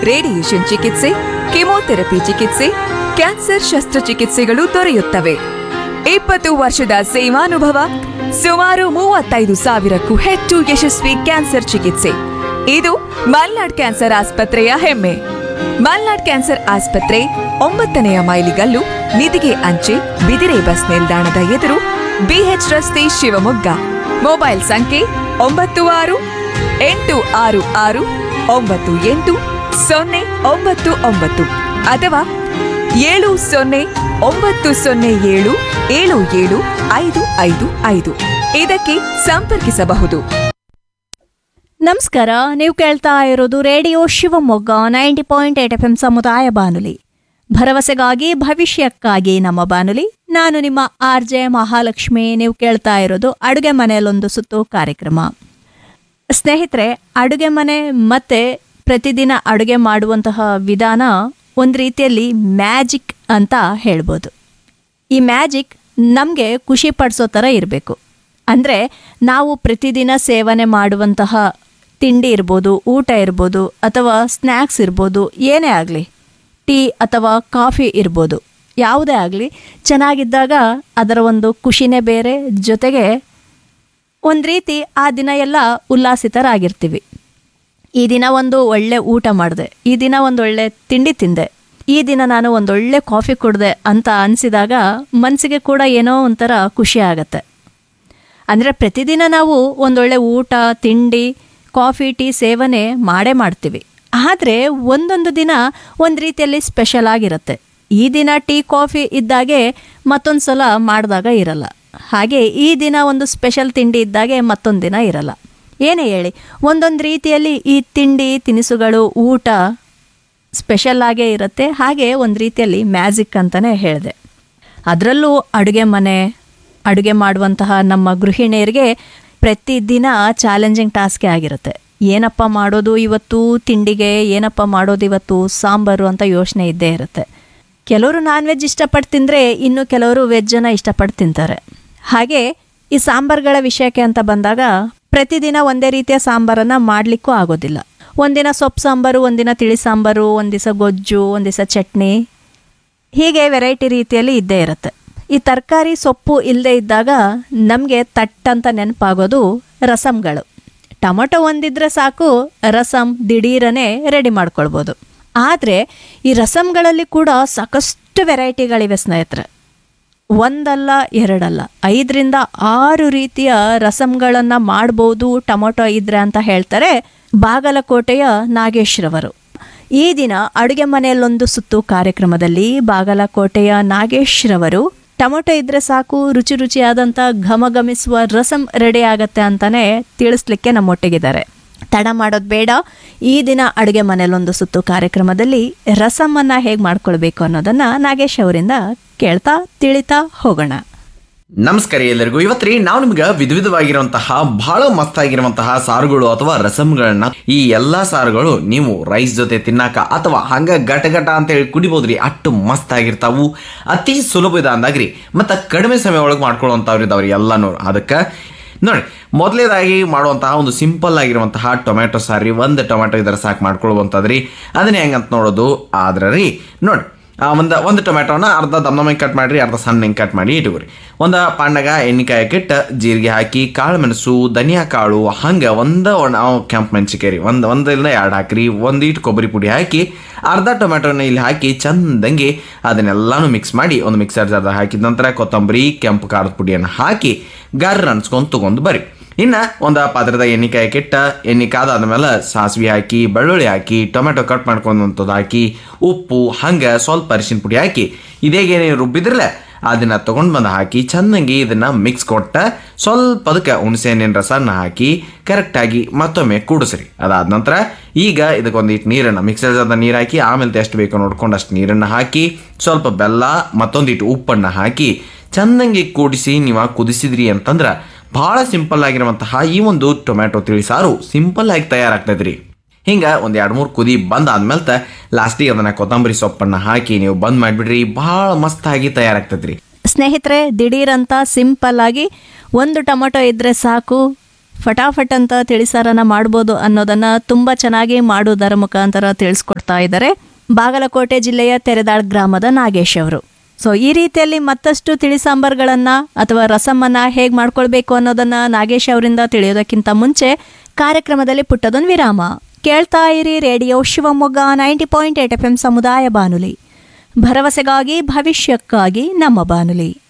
radiation ಚಿಕಿತ್ಸೆ chemotherapy ಚಿಕಿತ್ಸೆ cancer ಶಸ್ತ್ರಚಿಕಿತ್ಸೆಗಳು ದೊರೆಯುತ್ತವೆ ಇಪ್ಪತ್ತು ವರ್ಷದ ಸೇವಾನುಭವ ಸುಮಾರು ಮೂವತ್ತೈದು ಸಾವಿರಕ್ಕೂ ಹೆಚ್ಚು ಯಶಸ್ವಿ ಕ್ಯಾನ್ಸರ್ ಚಿಕಿತ್ಸೆ ಇದು ಮಲ್ನಾಡ್ ಕ್ಯಾನ್ಸರ್ ಆಸ್ಪತ್ರೆಯ ಹೆಮ್ಮೆ ಮಲ್ನಾಡ್ ಕ್ಯಾನ್ಸರ್ ಆಸ್ಪತ್ರೆ ಒಂಬತ್ತನೆಯ ಮೈಲಿಗಲ್ಲು ನಿಧಿಗೆ ಅಂಚೆ ಬಿದಿರೆ ಬಸ್ ನಿಲ್ದಾಣದ ಎದುರು ಬಿಎಚ್ ರಸ್ತೆ ಶಿವಮೊಗ್ಗ ಮೊಬೈಲ್ ಸಂಖ್ಯೆ ಒಂಬತ್ತು ಆರು ಎಂಟು ಆರು ಆರು ಒಂಬತ್ತು ಎಂಟು ಸೊನ್ನೆ ಒಂಬತ್ತು ಒಂಬತ್ತು ಅಥವಾ ಏಳು ಸೊನ್ನೆ ಒಂಬತ್ತು ಸೊನ್ನೆ ಏಳು ಏಳು ಏಳು ಐದು ಐದು ಐದು ಇದಕ್ಕೆ ಸಂಪರ್ಕಿಸಬಹುದು ನಮಸ್ಕಾರ ನೀವು ಕೇಳ್ತಾ ಇರೋದು radio Shivamogga ninety point eight F M ಸಮುದಾಯ ಬಾನುಲಿ ಭರವಸೆಗಾಗಿ ಭವಿಷ್ಯಕ್ಕಾಗಿ ನಮ್ಮ ಬಾನುಲಿ ನಾನು ನಿಮ್ಮ ಆರ್ ಜೆ ಮಹಾಲಕ್ಷ್ಮಿ ನೀವು ಕೇಳ್ತಾ ಇರೋದು ಅಡುಗೆ ಮನೆಯಲ್ಲೊಂದು ಸುತ್ತು ಕಾರ್ಯಕ್ರಮ ಸ್ನೇಹಿತರೆ ಅಡುಗೆ ಮನೆ ಮತ್ತೆ ಪ್ರತಿದಿನ ಅಡುಗೆ ಮಾಡುವಂತಹ ವಿಧಾನ ಒಂದು ರೀತಿಯಲ್ಲಿ ಮ್ಯಾಜಿಕ್ ಅಂತ ಹೇಳ್ಬೋದು ಈ ಮ್ಯಾಜಿಕ್ ನಮಗೆ ಖುಷಿ ಪಡಿಸೋ ಥರ ಇರಬೇಕು ಅಂದರೆ ನಾವು ಪ್ರತಿದಿನ ಸೇವನೆ ಮಾಡುವಂತಹ ತಿಂಡಿ ಇರ್ಬೋದು ಊಟ ಇರ್ಬೋದು ಅಥವಾ ಸ್ನ್ಯಾಕ್ಸ್ ಇರ್ಬೋದು ಏನೇ ಆಗಲಿ ಟೀ ಅಥವಾ ಕಾಫಿ ಇರ್ಬೋದು ಯಾವುದೇ ಆಗಲಿ ಚೆನ್ನಾಗಿದ್ದಾಗ ಅದರ ಒಂದು ಖುಷಿನೇ ಬೇರೆ ಜೊತೆಗೆ ಒಂದು ರೀತಿ ಆ ದಿನ ಎಲ್ಲ ಉಲ್ಲಾಸಿತರಾಗಿರ್ತೀವಿ ಈ ದಿನ ಒಂದು ಒಳ್ಳೆ ಊಟ ಮಾಡಿದೆ ಈ ದಿನ ಒಂದು ಒಳ್ಳೆ ತಿಂಡಿ ತಿಂದೆ ಈ ದಿನ ನಾನು ಒಂದೊಳ್ಳೆ ಕಾಫಿ ಕುಡ್ದೆ ಅಂತ ಅನಿಸಿದಾಗ ಮನಸ್ಸಿಗೆ ಕೂಡ ಏನೋ ಒಂಥರ ಖುಷಿ ಆಗತ್ತೆ ಅಂದರೆ ಪ್ರತಿದಿನ ನಾವು ಒಂದೊಳ್ಳೆ ಊಟ ತಿಂಡಿ ಕಾಫಿ ಟೀ ಸೇವನೆ ಮಾಡೇ ಮಾಡ್ತೀವಿ ಆದರೆ ಒಂದೊಂದು ದಿನ ಒಂದು ರೀತಿಯಲ್ಲಿ ಸ್ಪೆಷಲ್ ಆಗಿರುತ್ತೆ ಈ ದಿನ ಟೀ ಕಾಫಿ ಇದ್ದಾಗೆ ಮತ್ತೊಂದು ಸಲ ಮಾಡಿದಾಗ ಇರಲ್ಲ ಹಾಗೆ ಈ ದಿನ ಒಂದು ಸ್ಪೆಷಲ್ ತಿಂಡಿ ಇದ್ದಾಗೆ ಮತ್ತೊಂದು ದಿನ ಇರಲ್ಲ ಏನೇ ಹೇಳಿ ಒಂದೊಂದು ರೀತಿಯಲ್ಲಿ ಈ ತಿಂಡಿ ತಿನಿಸುಗಳು ಊಟ ಸ್ಪೆಷಲ್ ಆಗೇ ಇರುತ್ತೆ ಹಾಗೆ ಒಂದು ರೀತಿಯಲ್ಲಿ ಮ್ಯಾಜಿಕ್ ಅಂತಲೇ ಹೇಳಿದೆ ಅದರಲ್ಲೂ ಅಡುಗೆ ಮನೆ ಅಡುಗೆ ಮಾಡುವಂತಹ ನಮ್ಮ ಗೃಹಿಣಿಯರಿಗೆ ಪ್ರತಿದಿನ ಚಾಲೆಂಜಿಂಗ್ ಟಾಸ್ಕೇ ಆಗಿರುತ್ತೆ ಏನಪ್ಪ ಮಾಡೋದು ಇವತ್ತು ತಿಂಡಿಗೆ ಏನಪ್ಪ ಮಾಡೋದು ಇವತ್ತು ಸಾಂಬಾರು ಅಂತ ಯೋಚನೆ ಇದ್ದೇ ಇರುತ್ತೆ ಕೆಲವರು ನಾನ್ ವೆಜ್ ಇಷ್ಟಪಟ್ಟು ತಿಂದರೆ ಇನ್ನು ಕೆಲವರು ವೆಜ್ಜನ್ನು ಇಷ್ಟಪಟ್ಟು ತಿಂತಾರೆ ಹಾಗೆ ಈ ಸಾಂಬಾರುಗಳ ವಿಷಯಕ್ಕೆ ಅಂತ ಬಂದಾಗ ಪ್ರತಿದಿನ ಒಂದೇ ರೀತಿಯ ಸಾಂಬಾರನ್ನು ಮಾಡಲಿಕ್ಕೂ ಆಗೋದಿಲ್ಲ ಒಂದಿನ ಸೊಪ್ಪು ಸಾಂಬಾರು ಒಂದಿನ ತಿಳಿ ಸಾಂಬಾರು ಒಂದು ದಿವಸ ಗೊಜ್ಜು ಒಂದು ದಿವಸ ಚಟ್ನಿ ಹೀಗೆ ವೆರೈಟಿ ರೀತಿಯಲ್ಲಿ ಇದ್ದೇ ಇರುತ್ತೆ ಈ ತರಕಾರಿ ಸೊಪ್ಪು ಇಲ್ಲದೆ ಇದ್ದಾಗ ನಮಗೆ ತಟ್ಟಂತ ನೆನಪಾಗೋದು ರಸಮ್ಗಳು ಟೊಮೊಟೊ ಒಂದಿದ್ರೆ ಸಾಕು ರಸಮ್ ದಿಢೀರನೇ ರೆಡಿ ಮಾಡ್ಕೊಳ್ಬೋದು ಆದರೆ ಈ ರಸಮ್ಗಳಲ್ಲಿ ಕೂಡ ಸಾಕಷ್ಟು ವೆರೈಟಿಗಳಿವೆ ಸ್ನೇಹಿತರೆ ಒಂದಲ್ಲ ಎರಡಲ್ಲ ಐದರಿಂದ ಆರು ರೀತಿಯ ರಸಮ್ಗಳನ್ನು ಮಾಡ್ಬೋದು ಟೊಮೊಟೊ ಇದ್ರೆ ಅಂತ ಹೇಳ್ತಾರೆ ಬಾಗಲಕೋಟೆಯ ನಾಗೇಶ್ರವರು ಈ ದಿನ ಅಡುಗೆ ಮನೆಯಲ್ಲೊಂದು ಸುತ್ತು ಕಾರ್ಯಕ್ರಮದಲ್ಲಿ ಬಾಗಲಕೋಟೆಯ ನಾಗೇಶ್ರವರು ಟೊಮೊಟೊ ಇದ್ರೆ ಸಾಕು ರುಚಿ ರುಚಿಯಾದಂಥ ಘಮಘಮಿಸುವ ರಸಂ ರೆಡಿ ಆಗತ್ತೆ ಅಂತಾನೆ ತಿಳಿಸ್ಲಿಕ್ಕೆ ನಮ್ಮೊಟ್ಟಿಗಿದ್ದಾರೆ ತಡ ಮಾಡೋದು ಬೇಡ ಈ ದಿನ ಅಡುಗೆ ಮನೆಯಲ್ಲೊಂದು ಸುತ್ತು ಕಾರ್ಯಕ್ರಮದಲ್ಲಿ ರಸಮನ್ನು ಹೇಗೆ ಮಾಡ್ಕೊಳ್ಬೇಕು ಅನ್ನೋದನ್ನು ನಾಗೇಶ್ ಅವರಿಂದ ಕೇಳ್ತಾ ತಿಳಿತಾ ಹೋಗೋಣ ನಮಸ್ಕಾರ ಎಲ್ಲರಿಗೂ ಇವತ್ತು ರೀ ನಾವು ನಿಮ್ಗೆ ವಿಧ ವಿಧವಾಗಿರುವಂತಹ ಬಹಳ ಮಸ್ತಾಗಿರುವಂತಹ ಸಾರುಗಳು ಅಥವಾ ರಸಮ್ಗಳನ್ನ ಈ ಎಲ್ಲಾ ಸಾರುಗಳು ನೀವು ರೈಸ್ ಜೊತೆ ತಿನ್ನಾಕ ಅಥವಾ ಹಂಗ ಗಟ ಗಟ ಅಂತ ಹೇಳಿ ಕುಡಿಬೋದ್ರಿ ಅಷ್ಟು ಮಸ್ತ್ ಆಗಿರ್ತಾವು ಅತಿ ಸುಲಭ ವಿಧಾನದಾಗ್ರಿ ಮತ್ತು ಕಡಿಮೆ ಸಮಯ ಒಳಗೆ ಮಾಡ್ಕೊಳ್ಳುವಂಥವ್ರು ಇದಾವ್ರಿ ಎಲ್ಲಾನು ಅದಕ್ಕೆ ನೋಡಿ ಮೊದಲೇದಾಗಿ ಮಾಡುವಂತಹ ಒಂದು ಸಿಂಪಲ್ ಆಗಿರುವಂತಹ ಟೊಮ್ಯಾಟೊ ಸಾರಿ ಒಂದು ಟೊಮ್ಯಾಟೊ ಇದರ ಸಾಕು ಮಾಡ್ಕೊಳ್ಳುವಂಥದ್ರಿ ಅದನ್ನ ಹೆಂಗಂತ ನೋಡೋದು ಆದ್ರೆ ರೀ ನೋಡಿ ಆ ಒಂದು ಒಂದು ಟೊಮ್ಯಾಟೋನ ಅರ್ಧ ದಮ್ ಕಟ್ ಮಾಡಿರಿ ಅರ್ಧ ಸಣ್ಣ ಹಿಂಗೆ ಕಟ್ ಮಾಡಿ ಇಟ್ಕೊರಿ ಒಂದು ಪಾಂಡಗ ಎಣ್ಣೆಕಾಯಿ ಹಾಕಿಟ್ಟು ಜೀರಿಗೆ ಹಾಕಿ ಕಾಳು ಮೆಣಸು ಧನಿಯಾ ಕಾಳು ಹಂಗೆ ಒಂದು ಒಣ ಕೆಂಪು ಮೆಣಸಿಕಾಯಿ ರೀ ಒಂದು ಒಂದಿಲ್ಲ ಎರಡು ಹಾಕ್ರಿ ಒಂದು ಇಟ್ಟು ಕೊಬ್ಬರಿ ಪುಡಿ ಹಾಕಿ ಅರ್ಧ ಟೊಮ್ಯಾಟೋನ ಇಲ್ಲಿ ಹಾಕಿ ಚಂದಂಗೆ ಅದನ್ನೆಲ್ಲಾನು ಮಿಕ್ಸ್ ಮಾಡಿ ಒಂದು ಮಿಕ್ಸರ್ ಜಾರ್ದಾಗ ಹಾಕಿದ ನಂತರ ಕೊತ್ತಂಬರಿ ಕೆಂಪು ಖಾರದ ಪುಡಿಯನ್ನು ಹಾಕಿ ಗರ್ರ ಅನ್ಸ್ಕೊಂಡು ತಗೊಂಡು ಬರ್ರಿ ಇನ್ನು ಒಂದು ಪಾತ್ರದಾಗ ಎಣ್ಣೆ ಕಾಯಕ್ಕಿಟ್ಟ ಎಣ್ಣೆ ಕಾದಾದ್ಮೇಲೆ ಸಾಸಿವೆ ಹಾಕಿ ಬೆಳ್ಳುಳ್ಳಿ ಹಾಕಿ ಟೊಮೆಟೊ ಕಟ್ ಮಾಡ್ಕೊಂಡಂಥದ್ದು ಹಾಕಿ ಉಪ್ಪು ಹಂಗೆ ಸ್ವಲ್ಪ ಅರಿಶಿನ ಪುಡಿ ಹಾಕಿ ಇದೇಗೇನೇ ರುಬ್ಬಿದ್ರಲ್ಲ ಅದನ್ನ ತಗೊಂಡು ಬಂದು ಹಾಕಿ ಚೆನ್ನಾಗಿ ಇದನ್ನ ಮಿಕ್ಸ್ ಕೊಟ್ಟ ಸ್ವಲ್ಪ ಅದಕ್ಕೆ ಹುಣಸೆ ಹಣ್ಣಿನ ರಸನ ಹಾಕಿ ಕರೆಕ್ಟಾಗಿ ಮತ್ತೊಮ್ಮೆ ಕೂಡಿಸ್ರಿ ಅದಾದ ನಂತರ ಈಗ ಇದಕ್ಕೊಂದಿಟ್ಟು ನೀರನ್ನು ಮಿಕ್ಸರ್ ಜಾರ್ದ ನೀರು ಹಾಕಿ ಆಮೇಲೆ ಎಷ್ಟು ಬೇಕೋ ನೋಡ್ಕೊಂಡು ಅಷ್ಟು ನೀರನ್ನು ಹಾಕಿ ಸ್ವಲ್ಪ ಬೆಲ್ಲ ಮತ್ತೊಂದಿಟ್ಟು ಉಪ್ಪನ್ನು ಹಾಕಿ ಚೆನ್ನಾಗಿ ಕೂಡಿಸಿ ನೀವು ಕುದಿಸಿದ್ರಿ ಅಂತಂದ್ರೆ ಭಾಳ ಸಿಂಪಲ್ ಆಗಿರುವಂತಹ ಈ ಒಂದು ಟೊಮ್ಯಾಟೊ ತಿಳಿ ಸಾರು ಸಿಂಪಲ್ ಆಗಿ ತಯಾರಾಗ್ತೈತ್ರಿ ಹಿಂಗೆ ಒಂದು ಎರಡು ಮೂರು ಕುದಿ ಬಂದಾದ್ಮೇಲೆ ಲಾಸ್ಟಿಗೆ ಅದನ್ನ ಕೊತ್ತಂಬರಿ ಸೊಪ್ಪನ್ನು ಹಾಕಿ ನೀವು ಬಂದ್ ಮಾಡಿಬಿಡ್ರಿ ಭಾಳ ಮಸ್ತಾಗಿ ತಯಾರಾಗ್ತೈತ್ರಿ ಸ್ನೇಹಿತರೆ ದಿಢೀರಂತ ಸಿಂಪಲ್ ಆಗಿ ಒಂದು ಟೊಮೊಟೊ ಇದ್ದರೆ ಸಾಕು ಫಟಾಫಟ್ ಅಂತ ತಿಳಿಸಾರನ ಮಾಡ್ಬೋದು ಅನ್ನೋದನ್ನ ತುಂಬ ಚೆನ್ನಾಗಿ ಮಾಡೋದರ ಮುಖಾಂತರ ತಿಳಿಸ್ಕೊಡ್ತಾ ಇದ್ದಾರೆ ಬಾಗಲಕೋಟೆ ಜಿಲ್ಲೆಯ ತೆರೆದಾಳ್ ಗ್ರಾಮದ ನಾಗೇಶ್ ಅವರು ಸೊ ಈ ರೀತಿಯಲ್ಲಿ ಮತ್ತಷ್ಟು ತಿಳಿ ಸಾಂಬಾರ್ಗಳನ್ನ ಅಥವಾ ರಸಮನ್ನ ಹೇಗೆ ಮಾಡ್ಕೊಳ್ಬೇಕು ಅನ್ನೋದನ್ನ ನಾಗೇಶ್ ಅವರಿಂದ ತಿಳಿಯೋದಕ್ಕಿಂತ ಮುಂಚೆ ಕಾರ್ಯಕ್ರಮದಲ್ಲಿ ಪುಟ್ಟದೊಂದು ವಿರಾಮ ಕೇಳ್ತಾ ಇರಿ radio Shivamogga ninety point eight F M ಸಮುದಾಯ ಬಾನುಲಿ ಭರವಸೆಗಾಗಿ ಭವಿಷ್ಯಕ್ಕಾಗಿ ನಮ್ಮ ಬಾನುಲಿ